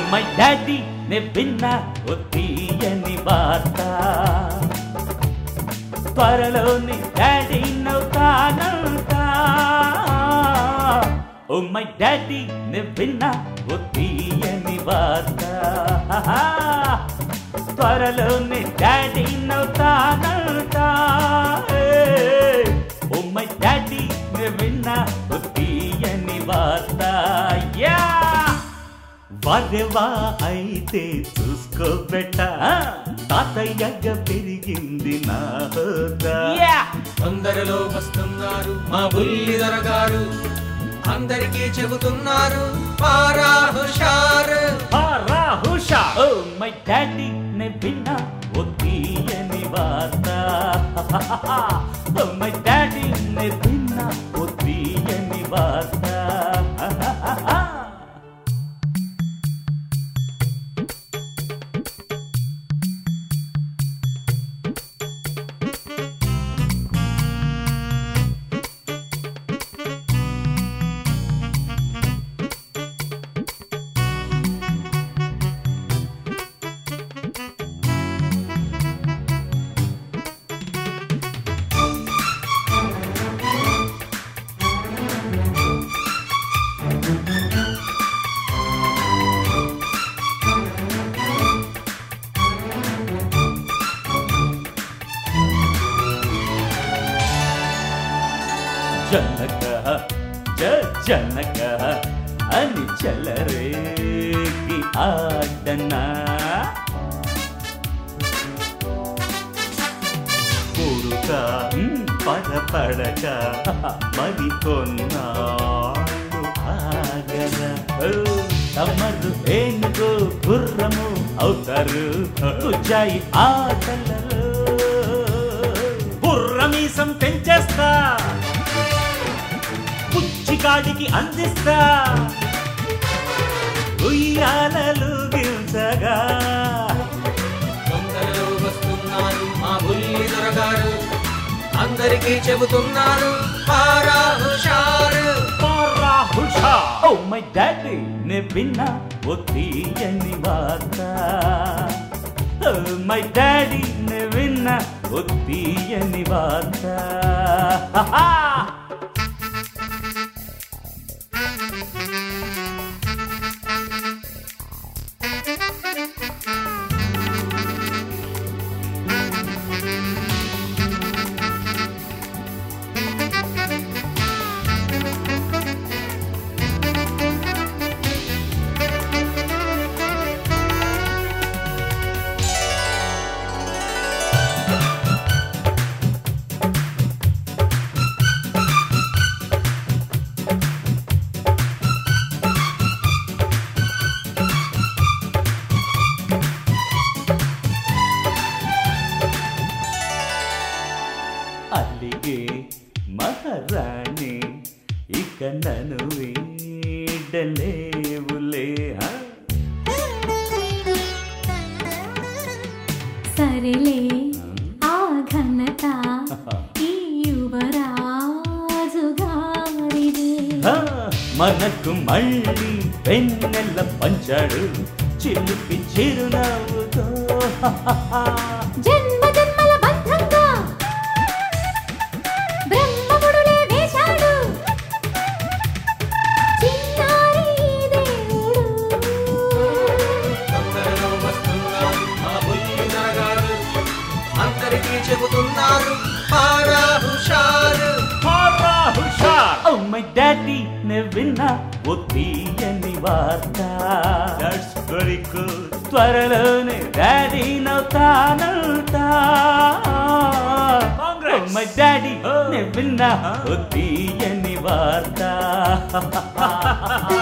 My daddy నే విన్నా ఓ తీయని వార్త త్వరలోని డాడీ నవ్వుతానంట ఓ మై డాడీ నే విన్నా ఓ తీయని వార్త త్వరలోని డాడీ నవ్వుతానంట ఓ మై డాడీ నే విన్నా ఓ తీయని వార్త యా వరవా అయితే చూసుకోబెట్ట తాతయ్యగా పెరిగింది నా హోదా తొందరలో వస్తున్నారు మా బుల్లిధర గారు అందరికీ చెబుతున్నారు పారా హుషారు హుషా ఓ మై డాడీ నే విన్నా ఓ తీయని వార్త ఓ మై డాడీ నే విన్నా ఓ తీయని వార్త జనక జ జనక అని చలరేగి ఆడనా కొడుక పడపడక మరి కొన్నాళ్ళు ఆగరా ఓ, తమరు ఏనుగు గుర్రము అవుతారు కుజాయి ఆటలలో గుర్రమీసం పెంచేస్తా పుచ్చికాడికి అందిస్తా ఉయ్యాలలు గిల్చగా తొందరలో వస్తున్నారు మా బుల్లిధర గారు అందరికీ చెబుతున్నారు పారా హుషారు ఓ మై డాడీ నే విన్నా ఓ తీయని వార్త ఓ మై డాడీ నే విన్నా ఓ తీయని వార్త అಲ್ಲಿಗೆ మహారాణి ఇక నన్ను వీడలేవులే ఆ? సరేలే ఆ ఘనత ఈ యువరాజు గారిదే ఆ, మనకు మళ్ళీ వెన్నెల పంచాడు చిలుపి చిరునవ్వుతో జన్మ జన్మల బంధంగా బ్రహ్మముడులే వేశాడు చిన్నారి దేవుడు తొందరలో వస్తున్నారు మా బుల్లిధర గారు అందరికీ చెబుతున్నారు పారా హుషారు హోరా హుషార్ ఓ మై డాడీ నే విన్నా ఓ తీయని వార్త దట్స్ వెరీ గుడ్ త్వరలోనే డాడీ నవ్వుతానంట ఓ మై డాడీ నే విన్నా ఓ తీయని వార్త